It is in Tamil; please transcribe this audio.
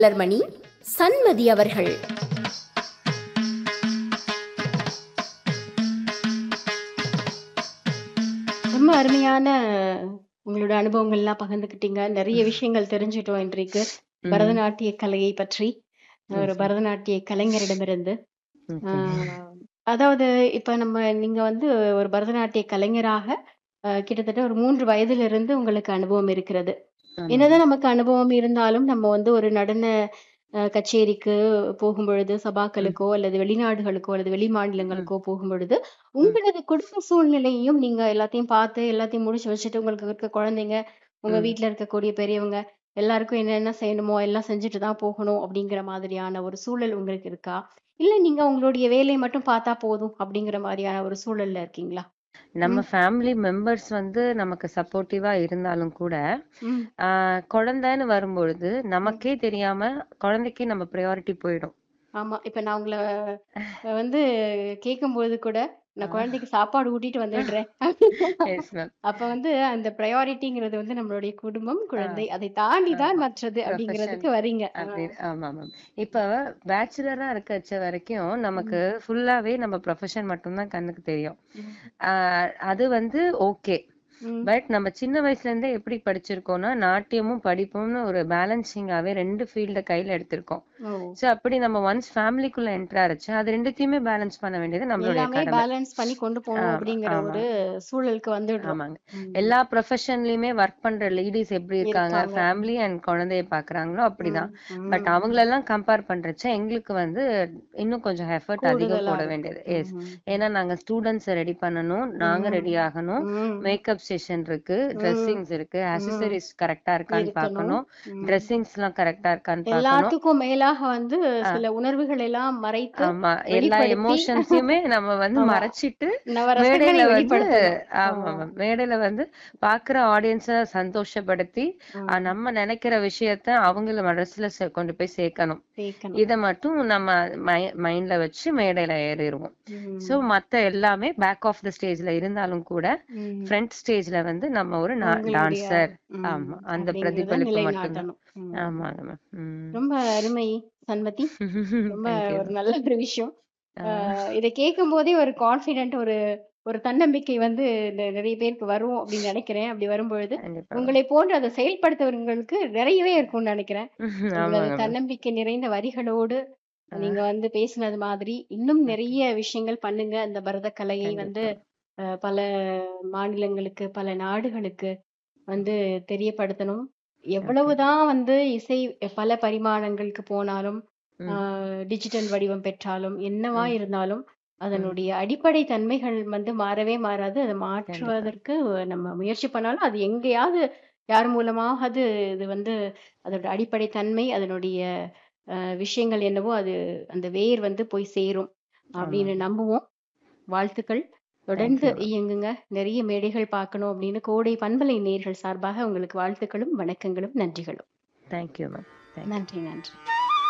மலர்மணி சன்மதி அவர்கள் ரொம்ப அருமையான உங்களோட அனுபவங்கள்லாம் பகிர்ந்துக்கிட்டீங்க நிறைய விஷயங்கள் தெரிஞ்சுட்டோம் இன்றைக்கு ம். பரதநாட்டிய கலையை பற்றி ஒரு ம். பரதநாட்டிய கலைஞரிடமிருந்து Okay. ஆஹ், அதாவது இப்ப நம்ம நீங்க வந்து ஒரு பரதநாட்டிய கலைஞராக ஆஹ், கிட்டத்தட்ட ஒரு மூன்று வயதிலிருந்து உங்களுக்கு அனுபவம் இருக்கிறது ஆமா. என்னதான் நமக்கு அனுபவம் இருந்தாலும் நம்ம வந்து ஒரு நடன அஹ், கச்சேரிக்கு போகும் பொழுது சபாக்களுக்கோ அல்லது வெளிநாடுகளுக்கோ அல்லது வெளி மாநிலங்களுக்கோ போகும் பொழுது உங்களது குடும்ப சூழ்நிலையையும் நீங்க எல்லாத்தையும் பார்த்து எல்லாத்தையும் முடிச்சு வச்சுட்டு உங்களுக்கு இருக்க குழந்தைங்க உங்க ம். வீட்ல இருக்கக்கூடிய பெரியவங்க எல்லாருக்கும் என்னென்ன செய்யணுமோ எல்லாம் செஞ்சுட்டு தான் போகணும் அப்படிங்கிற மாதிரியான ஒரு சூழல் உங்களுக்கு இருக்கா இல்ல நீங்க உங்களுடைய வேலையை மட்டும் பார்த்தா போதும் அப்படிங்கிற மாதிரியான ஒரு சூழல்ல இருக்கீங்களா நம்ம ஃபேமிலி மெம்பர்ஸ் வந்து நமக்கு சப்போர்ட்டிவா இருந்தாலும் கூட ம் ஆஹ் குழந்தைன்னு வரும்பொழுது நமக்கே தெரியாம குழந்தைக்கு நம்ம ப்ரையாரிட்டி போயிடும் ஆமா இப்ப நான் உங்களை அஹ், வந்து கேட்கும்போது கூட நான் குழந்தைக்கு சாப்பாடு ஊட்டிட்டு வந்துடுறேன் எஸ் மேம் அப்ப வந்து அந்த ப்ரையாரிட்டிங்கிறது வந்து நம்மளுடைய குடும்பம் குழந்தை அதை தாண்டி தான் மற்றது அப்படிங்கிறதுக்கு வரீங்க ஆ. அப்படி ஆமா மேம் இப்ப பேச்சுலரா இருக்கச்ச வரைக்கும் நமக்கு ஃபுல்லாவே நம்ம ப்ரொஃபஷன் மட்டும்தான் கண்ணுக்கு தெரியும் ம். ஆஹ் அது வந்து ஓகே ம். பட் நம்ம சின்ன வயசுல இருந்தே எப்படி படிச்சிருக்கோம்னா நாட்டியமும் படிப்பும்னு ஒரு பேலன்சிங்காவே ரெண்டு ஃபீல்ட கையில எடுத்திருக்கோம் ஓ சோ அப்படி நம்ம ஒன்ஸ் ஃபேமிலிக்குள்ள என்டர் ஆச்சு அது ரெண்டுத்தையுமே பேலன்ஸ் பண்ண வேண்டியது நம்மளுடைய எல்லாமே கடமை பேலன்ஸ் பண்ணி கொண்டு போகணும் ஆமா, அப்படிங்கிற ஆமா. ஒரு சூழலுக்கு வந்துடுறோம் ஆமாங்க ம். எல்லா ப்ரொஃபஷன்லயுமே ஒர்க் பண்ற லேடிஸ் எப்படி இருக்காங்க இருக்காங்க. ஃபேமிலி அண்ட் குழந்தைய பாக்குறாங்களோ அப்படிதான் ம். பட் ம். அவங்களெல்லாம் கம்பேர் பண்றச்ச எங்களுக்கு வந்து இன்னும் கொஞ்சம் எஃபர்ட் அதிகம் கூடுதலா போட இருக்கு. வேண்டியது எஸ் ம். ஏன்னா நாங்க ஸ்டூடெண்ட்ஸ் ரெடி பண்ணணும் நாங்க ம். ரெடி ஆகணும் ம். மேக்கப் செஷன் இருக்கு ட்ரெஸ்ஸிங்ஸ் இருக்கு அசசரிஸ் கரெக்டா இருக்கான்னு இருக்கணும். பார்க்கணும் ம். ட்ரெஸ்ஸிங்ஸ் எல்லாம் கரெக்டா இருக்கான்னு பார்க்கணும் எல்லாத்துக்கும் மேலாக வந்து சில உணர்வுகள் எல்லாம் மறைத்து ஆமா எல்லா வெளிப்படுத்தி எமோஷன்ஸையுமே நம்ம வந்து ஆமா. மறைச்சிட்டு நவரசங்களை மேடையில வந்து வெளிப்படுத்தணும் ஆமா ஆ. மேம் மேடையில வந்து பாக்குற ஆடியன்ஸ சந்தோஷப்படுத்தி ம். ஆ, நம்ம நினைக்கிற விஷயத்த அவங்கள மனசுல சே- கொண்டு போய் சேர்க்கணும் சேர்க்கணும். இத மட்டும் நம்ம மைண்ட்ல வச்சு மேடையில ஏறிடுவோம் ம். சோ மத்த எல்லாமே பேக் ஆஃப் த ஸ்டேஜ்ல இருந்தாலும் கூட ம். ஃப்ரண்ட் ஸ்டேஜ்ல வந்து நம்ம ஒரு உங்களுடைய டான்சர் ம், ஆமா அந்த அப்படிங்கிறத பிரதிபலிப்பு மட்டும்தான் நிலைநாட்டணும் ம். ஆமாங்க மேம் ரொம்ப அருமை சண்மதி ரொம்ப தேங்க்யூ ஒரு நல்ல ஒரு விஷயம் ஆஹ் இதை கேட்கும் போதே ஒரு கான்பிடென்ட் ஒரு ஒரு தன்னம்பிக்கை வந்து நெ- நிறைய பேருக்கு வரும் அப்படின்னு நினைக்கிறேன் அப்படி வரும்பொழுது கண்டிப்பா உங்களை போன்று அதை செயல்படுத்துவங்களுக்கு நிறையவே இருக்கும்னு நினைக்கிறேன் உங்களது ஆமாங்க மேம் தன்னம்பிக்கை நிறைந்த வரிகளோடு நீங்க வந்து பேசினது மாதிரி இன்னும் நிறைய விஷயங்கள் பண்ணுங்க அந்த பரத கலையை வந்து கண்டிப்பா அஹ், பல மாநிலங்களுக்கு பல நாடுகளுக்கு வந்து தெரியப்படுத்தணும் எவ்வளவுதான் வந்து இசை பல பரிமாணங்களுக்கு போனாலும் ம். டிஜிட்டல் வடிவம் பெற்றாலும் என்னவா ம். இருந்தாலும் அதனுடைய அடிப்படை தன்மைகள் வந்து மாறவே மாறாது அதை மாற்றுவதற்கு நம்ம முயற்சி பண்ணாலும் அது எங்கேயாவது யார் மூலமாவது இது வந்து அதோட அடிப்படை தன்மை அதனுடைய அஹ், விஷயங்கள் என்னவோ அது அந்த வேர் வந்து போய் சேரும் அப்படின்னு நம்புவோம் வாழ்த்துக்கள் தொடர்ந்து Thank you. இயங்குங்க நிறைய மேடைகள் பார்க்கணும் அப்படின்னு கோடை பண்பலை நேர்கள் சார்பாக உங்களுக்கு வாழ்த்துக்களும் வணக்கங்களும் நன்றிகளும் தேங்க்யூ மேம் தேங்க்யூ நன்றி நன்றி